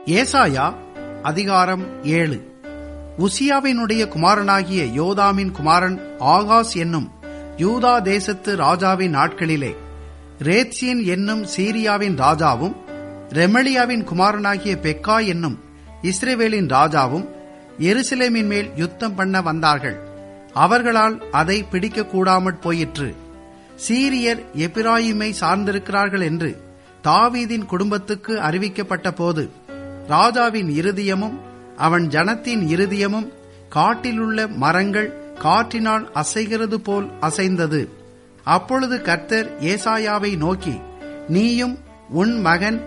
ஏசாயா அதிகாரம் ஏழு உசியாவினுடைய குமாரனாகிய யோதாமின் குமாரன் ஆகாஸ் என்னும் யூதா தேசத்து ராஜாவின் நாட்களிலே ரேத்சின் என்னும் சீரியாவின் ராஜாவும் ரெமலியாவின் குமாரனாகிய பெக்கா என்னும் இஸ்ரேவேலின் ராஜாவும் எருசலேமின் மேல் யுத்தம் பண்ண வந்தார்கள் அவர்களால் அதை பிடிக்க கூடாமற் போயிற்று சீரியர் எபிராயிமை சார்ந்திருக்கிறார்கள் என்று தாவீதின் குடும்பத்துக்கு அறிவிக்கப்பட்ட போது ராஜாவின் இருதயமும் அவன் ஜனத்தின் இருதயமும் காட்டிலுள்ள மரங்கள் காற்றினால் அசைகிறது போல் அசைந்தது அப்பொழுது கர்த்தர் ஏசாயாவை நோக்கி நீயும் உன் மகன்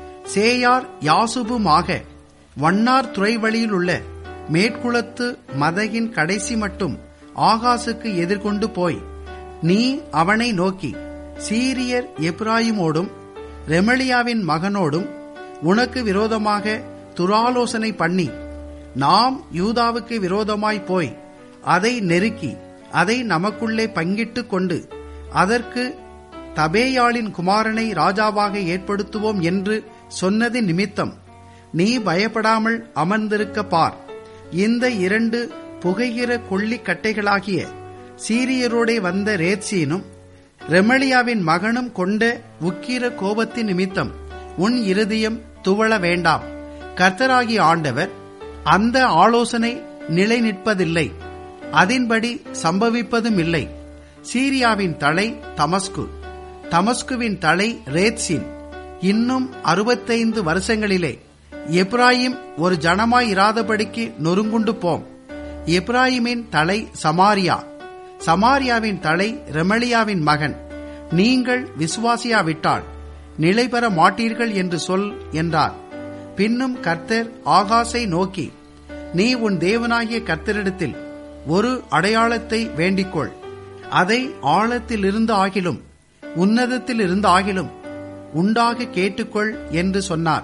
சேயார் யாசுபுமாக வண்ணார் துறை வழியில் உள்ள மேற்குளத்து மதகின் கடைசி மட்டும் ஆகாசுக்கு எதிர்கொண்டு போய் நீ அவனை நோக்கி சீரியர் எப்ராயிமோடும் ரெமலியாவின் மகனோடும் உனக்கு விரோதமாக துராலோசனை பண்ணி நாம் யூதாவுக்கு விரோதமாய் போய் அதை நெருக்கி அதை நமக்குள்ளே பங்கிட்டுக் கொண்டு அதற்கு தபேயாளின் குமாரனை ராஜாவாக ஏற்படுத்துவோம் என்று சொன்னது நிமித்தம் நீ பயப்படாமல் அமர்ந்திருக்க பார் இந்த இரண்டு புகைகிற கொள்ளிக் கட்டைகளாகிய சீரியரோடே வந்த ரேத்சீனும் ரெமலியாவின் மகனும் கொண்ட உக்கிர கோபத்தின் நிமித்தம் உன் இருதயம் துவள வேண்டாம் கர்த்தராகிய ஆண்டவர் அந்த ஆலோசனை நிலை நிற்பதில்லை அதன்படி சம்பவிப்பதும் இல்லை சீரியாவின் தலை தமஸ்கு தமஸ்குவின் தலை ரேத்சின் இன்னும் அறுபத்தைந்து வருஷங்களிலே எப்ராயிம் ஒரு ஜனமாய் இராதபடிக்கு நொறுங்குண்டு போம் எப்ராயிமின் தலை சமாரியா சமாரியாவின் தலை ரெமலியாவின் மகன் நீங்கள் விசுவாசியாவிட்டால் நிலை பெற மாட்டீர்கள் என்று சொல் என்றார் பின்னும் கர்த்தர் ஆகாசை நோக்கி நீ உன் தேவனாகிய கர்த்தரிடத்தில் ஒரு அடையாளத்தை வேண்டிக்கொள் அதை ஆழத்தில் இருந்து ஆகிலும் உன்னதத்தில் இருந்து ஆகிலும் உண்டாக கேட்டுக்கொள் என்று சொன்னார்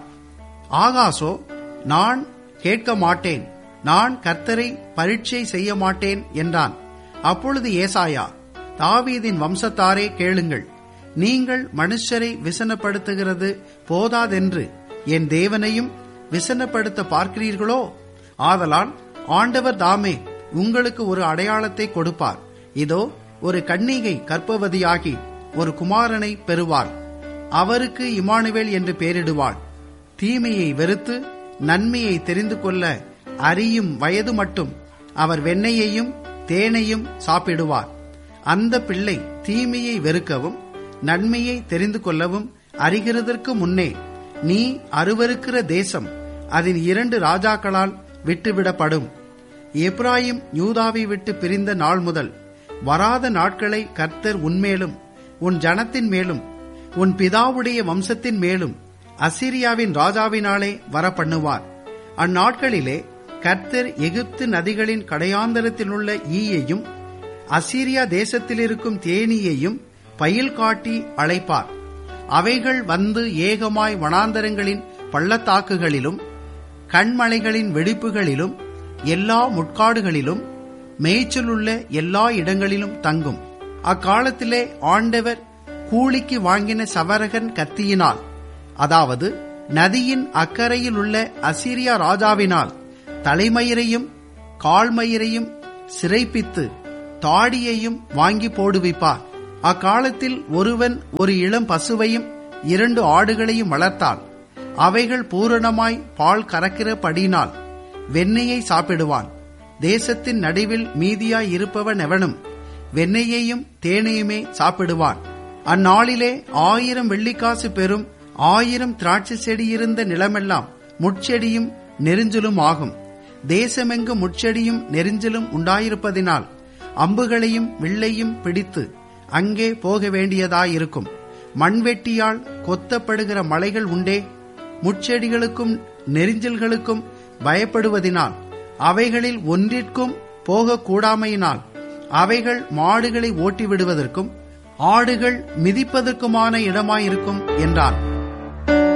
ஆகாசோ நான் கேட்க மாட்டேன் நான் கர்த்தரை பரீட்சை செய்ய மாட்டேன் என்றான் அப்பொழுது ஏசாயா தாவீதின் வம்சத்தாரே கேளுங்கள் நீங்கள் மனுஷரை விசனப்படுத்துகிறது போதாதென்று என் தேவனையும் விசனப்படுத்த பார்க்கிறீர்களோ ஆதலால் ஆண்டவர் தாமே உங்களுக்கு ஒரு அடையாளத்தை கொடுப்பார் இதோ ஒரு கன்னிகை கற்பவதியாகி ஒரு குமாரனை பெறுவாள் அவருக்கு இமானுவேல் என்று பெயரிடுவாள் தீமையை வெறுத்து நன்மையை தெரிந்து கொள்ள அறியும் வயது மட்டும் அவர் வெண்ணெயையும் தேனையும் சாப்பிடுவார் அந்த பிள்ளை தீமையை வெறுக்கவும் நன்மையை தெரிந்து கொள்ளவும் அறிகிறதற்கு முன்னே நீ அருவருக்கிற தேசம் அதன் இரண்டு ராஜாக்களால் விட்டுவிடப்படும் எப்ராயிம் யூதாவை விட்டு பிரிந்த நாள் முதல் வராத நாட்களை கர்த்தர் உன்மேலும் உன் ஜனத்தின் மேலும் உன் பிதாவுடைய வம்சத்தின் மேலும் அசிரியாவின் ராஜாவினாலே வரப்பண்ணுவார் அந்நாட்களிலே கர்த்தர் எகிப்து நதிகளின் கடையாந்தரத்திலுள்ள ஈயையும் அசீரியா தேசத்தில் இருக்கும் தேனியையும் பயில் காட்டி அழைப்பார் அவைகள் வந்து ஏகமாய் வனாந்தரங்களின் பள்ளத்தாக்குகளிலும் கண்மலைகளின் வெடிப்புகளிலும் எல்லா முட்காடுகளிலும் மேய்ச்சலுள்ள எல்லா இடங்களிலும் தங்கும் அக்காலத்திலே ஆண்டவர் கூலிக்கு வாங்கின சவரகன் கத்தியினால் அதாவது நதியின் அக்கறையில் உள்ள அசிரியா ராஜாவினால் தலைமயிரையும் கால்மயிரையும் சிறைப்பித்து தாடியையும் வாங்கி போடுவிப்பார் அக்காலத்தில் ஒருவன் ஒரு இளம் பசுவையும் இரண்டு ஆடுகளையும் வளர்த்தால் அவைகள் பூரணமாய் பால் கறக்கிறபடினால் வெண்ணெயை சாப்பிடுவான் தேசத்தின் நடுவில் மீதியாய் இருப்பவன் எவனும் வெண்ணெயையும் தேனையுமே சாப்பிடுவான் அந்நாளிலே ஆயிரம் வெள்ளிக்காசு பெறும் ஆயிரம் திராட்சை செடி இருந்த நிலமெல்லாம் முட்செடியும் நெரிஞ்சலும் ஆகும் தேசமெங்கு முட்செடியும் நெரிஞ்சலும் உண்டாயிருப்பதினால் அம்புகளையும் வில்லையும் பிடித்து அங்கே போக வேண்டியதாயிருக்கும் மண்வெட்டியால் கொத்தப்படுகிற மலைகள் உண்டே முட்செடிகளுக்கும் நெரிஞ்சல்களுக்கும் பயப்படுவதினால் அவைகளில் ஒன்றிற்கும் போகக்கூடாமையினால் அவைகள் மாடுகளை ஓட்டிவிடுவதற்கும் ஆடுகள் மிதிப்பதற்குமான இடமாயிருக்கும் என்றான்